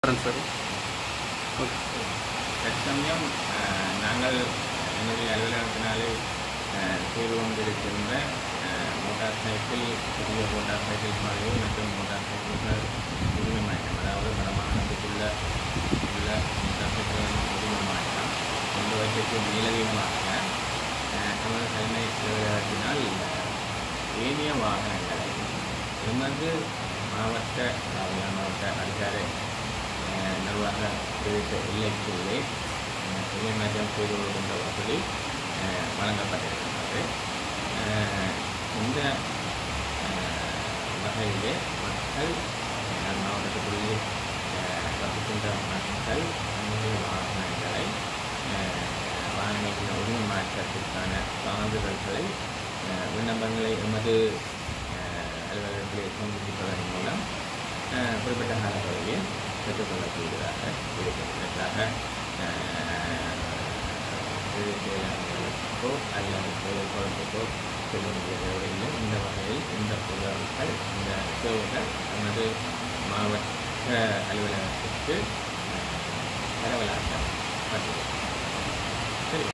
sir okay தற்சமயம் அஹ், நாங்கள் என்னுடைய அலுவலகத்தினாலே அஹ், செய்து கொண்டிருக்கின்ற அஹ், மோட்டார் சைக்கிள் புதிய மோட்டார் சைக்கிள் மாதிரி மற்றும் மோட்டார் சைக்கிள்கள் உரிமை மாற்றம் அதாவது வடமாகாணத்துக்குள்ள உள்ள மோட்டார் சைக்கிள் உரிமை மாற்றம் என்பவற்றுக்கு மேலதிகமாக அஹ், நமது தலைமை அலுவலகத்தினால் ஏனைய வாகனங்களை எமது மாவட்ட அதாவது மாவட்ட அதிகார அஹ், நிர்வாக பிரித்த எல்லைக்குள்ளே அஹ், இடைமாற்றம் செய்து கொள்கின்ற வசதி அஹ், வழங்கப்பட்டிருக்கின்றது அஹ், இந்த அஹ், வகையிலே மக்கள் அஹ், மாவட்டத்துக்குள்ளே அஹ், வசிக்கின்ற மக்கள் தங்களுடைய வாகனங்களை அஹ், வாகனங்களின் உரிமை மாற்றத்திற்கான சான்றிதழ்களை அஹ், விண்ணப்பங்களை எமது அஹ், அலுவலகத்திலே சமர்ப்பிப்பதன் மூலம் அஹ், குறிப்பிட்ட காலப்பகுதியில் பெற்றுக்கொள்ளக்கூடியதாக இருக்கின்றதாக செயலாளர்களுக்கோ அல்லது தொழில்நுட்பத்துக்கோ சொல்ல வேண்டிய தேவையில்லை இந்த வகையில் இந்த பொருட்கள் இந்த சேவைகள் நமது மாவட்ட அலுவலகத்திற்கு அஹ், பரவலாக்கப்பட்டுள்ளது